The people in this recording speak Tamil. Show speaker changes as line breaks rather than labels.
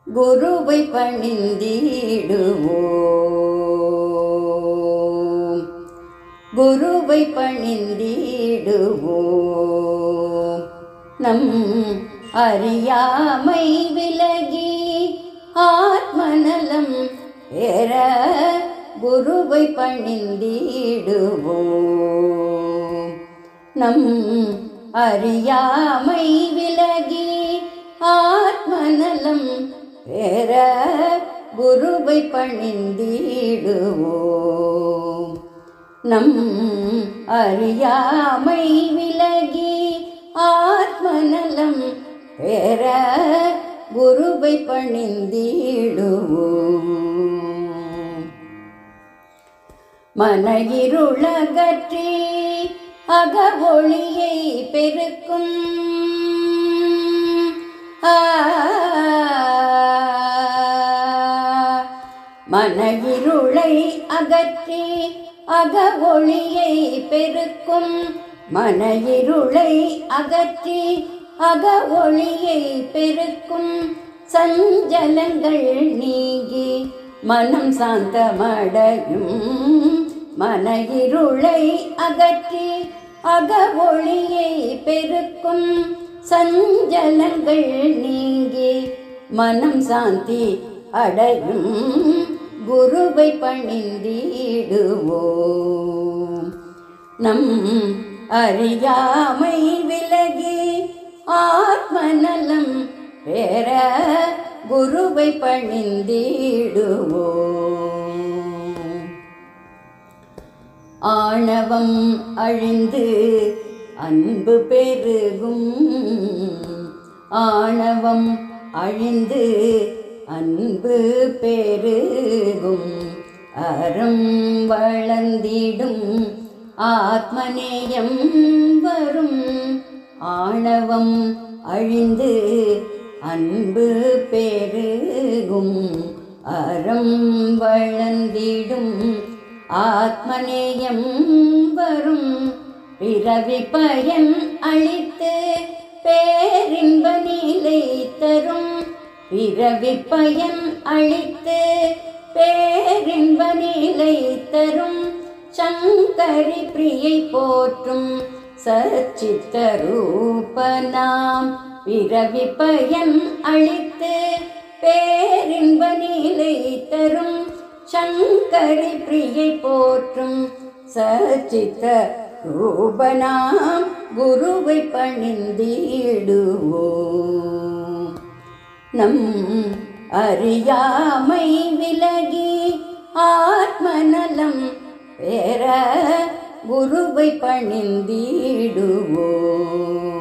குருவை பணிந்திடுவோம் குருவை பணிந்திடுவோம் நம் அறியாமை விலகி ஆத்மநலம் பெற குருவை பணிந்திடுவோம் நம் அறியாமை விலகி ஆத்மநலம் பெற குருவை பணிந்திடுவோம் நம் அறியாமை விலகி ஆத்மநலம் பெற குருவை பணிந்திடுவோம் மனகிருளகற்றி அகவொளியை பெருக்கும் ஆ, மனகிருளை அகற்றி அகவொளியை பெருக்கும் மனகிருளை அகற்றி அகவொளியை பெருக்கும் சஞ்சலங்கள் நீங்கி மனம் சாந்தமடையும் மனகிருளை அகற்றி அகவொளியை பெருக்கும் சஞ்சலங்கள் நீங்கி மனம் சாந்தி அடையும் குருவை பணிந்திடுவோம் நம் அறியாமை விலகி ஆத்மநலம் பெற குருவை பணிந்திடுவோம் ஆணவம் அழிந்து அன்பு பெருகும் ஆணவம் அழிந்து அன்பு பெருகும் அறம் வளர்ந்திடும் ஆத்மநேயம் வரும் ஆணவம் அழிந்து அன்பு பெருகும் அறம் வளர்ந்திடும் ஆத்மநேயம் வரும் பிறவி பயன் அளித்து பேரின்ப நிலை தரும் பிறவி பயன் அளித்து பேரின்ப நிலை தரும் சங்கரி பிரியை போற்றும் சச்சித்த ரூபனாம் பிறவி பயன் அளித்து பேரின்ப நிலை தரும் சங்கரி பிரியை போற்றும் சச்சித்த ரூபனாம் குருவை பணிந்திடுவோம் நம் அறியாமை விலகி ஆத்மநலம் பெற குருவை பணிந்திடுவோம்